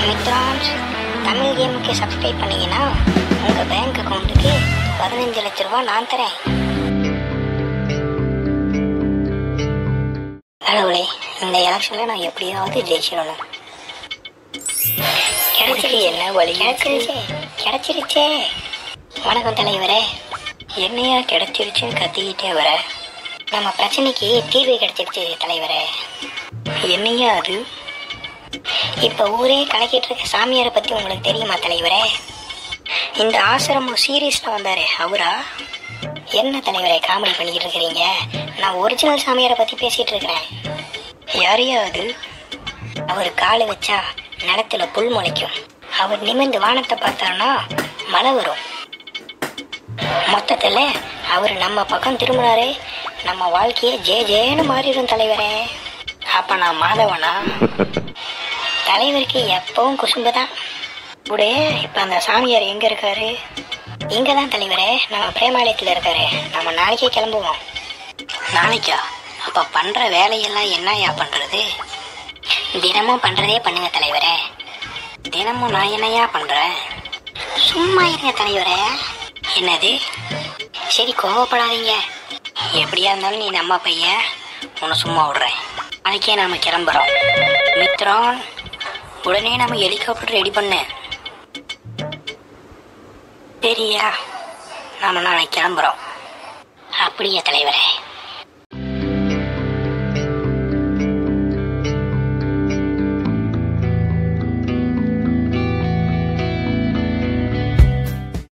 மித்ரான்ஸ் தமிழ் கேமுக்கு சப்ஸ்கிரைப் பண்ணீங்கன்னா உங்கள் பேங்க் அக்கௌண்ட்டுக்கு பதினஞ்சு லட்ச ரூபா நான் தரேன் கடவுளே இந்த எலெக்ஷனில் நான் எப்படியாவது ஜெயிச்சிடணும் கிடைச்சிருச்சு என்ன வழி கிடைச்சிருச்சே கிடைச்சிருச்சே வணக்கம் தலைவரே என்னையா கிடைச்சிருச்சுன்னு கத்திக்கிட்டே வர நம்ம பிரச்சனைக்கு தீர்வு கிடைச்சிருச்சு தலைவரே என்னையா அது இப்ப ஊரே கலக்கிட்டு இருக்க சாமியாரை பத்தி உங்களுக்கு தெரியுமா தலைவரே இந்த ஆசிரமம் சீரியஸ்ல வந்தாரு அவரா என்ன தலைவரே காமெடி பண்ணிக்கிட்டு இருக்கிறீங்க நான் ஒரிஜினல் சாமியாரை பத்தி பேசிட்டு இருக்கிறேன் யாரையா அது அவர் காலை வச்சா நிலத்துல புல் முளைக்கும் அவர் நிமிர்ந்து வானத்தை பார்த்தாருன்னா மழை வரும் மொத்தத்துல அவர் நம்ம பக்கம் திரும்பினாரே நம்ம வாழ்க்கையே ஜே ஜேன்னு மாறிடும் தலைவரே அப்ப நான் மாதவனா தலைவருக்கு எப்பவும் குசும்பு தான் கூட இப்ப அந்த சாமியார் எங்க இருக்காரு இங்க தான் தலைவரே நம்ம பிரேமாலயத்துல இருக்காரு நம்ம நாளைக்கே கிளம்புவோம் நாளைக்கா அப்ப பண்ற வேலையெல்லாம் என்னயா பண்றது தினமும் பண்றதே பண்ணுங்க தலைவரே தினமும் நான் என்னையா பண்றேன் சும்மா இருங்க தலைவரே என்னது சரி கோவப்படாதீங்க எப்படியா இருந்தாலும் நீ நம்ம பையன் உன்னை சும்மா விடுறேன் நாளைக்கே நாம கிளம்புறோம் மித்ரான் உடனே நம்ம ஹெலிகாப்டர் ரெடி பண்ணு சரியா நாம நாளைக்கு கிளம்புறோம் அப்படியா தலைவரே